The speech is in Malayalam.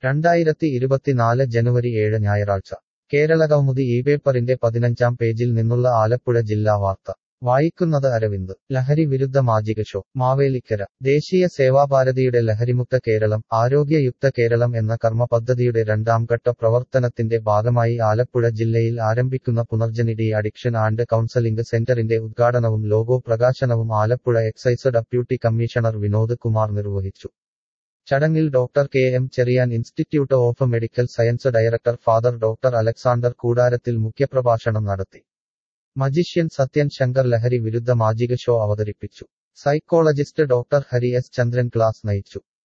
രണ്ടായിരത്തി ഇരുപത്തിനാല് ജനുവരി ഏഴ് ഞായറാഴ്ച കേരളകൗമുദി ഈ പേപ്പറിന്റെ പതിനഞ്ചാം പേജിൽ നിന്നുള്ള ആലപ്പുഴ ജില്ലാ വാർത്ത വായിക്കുന്നത് അരവിന്ദ് ലഹരി വിരുദ്ധ മാജിക ഷോ മാവേലിക്കര ദേശീയ സേവാഭാരതിയുടെ ലഹരിമുക്ത കേരളം ആരോഗ്യയുക്ത കേരളം എന്ന കർമ്മ പദ്ധതിയുടെ രണ്ടാം ഘട്ട പ്രവർത്തനത്തിന്റെ ഭാഗമായി ആലപ്പുഴ ജില്ലയിൽ ആരംഭിക്കുന്ന Punarjani de addiction and counselling സെന്ററിന്റെ ഉദ്ഘാടനവും ലോഗോ പ്രകാശനവും Alappuzha excise deputy commissioner Vinod Kumar നിർവഹിച്ചു ചടങ്ങിൽ doctor K M Cherian institute of medical science director father doctor Alexander Koodarathil മുഖ്യപ്രഭാഷണം നടത്തി മജിഷ്യൻ സത്യൻ ശങ്കർ ലഹരി വിരുദ്ധ മാജിക ഷോ അവതരിപ്പിച്ചു psychologist doctor Hari S Chandran class നയിച്ചു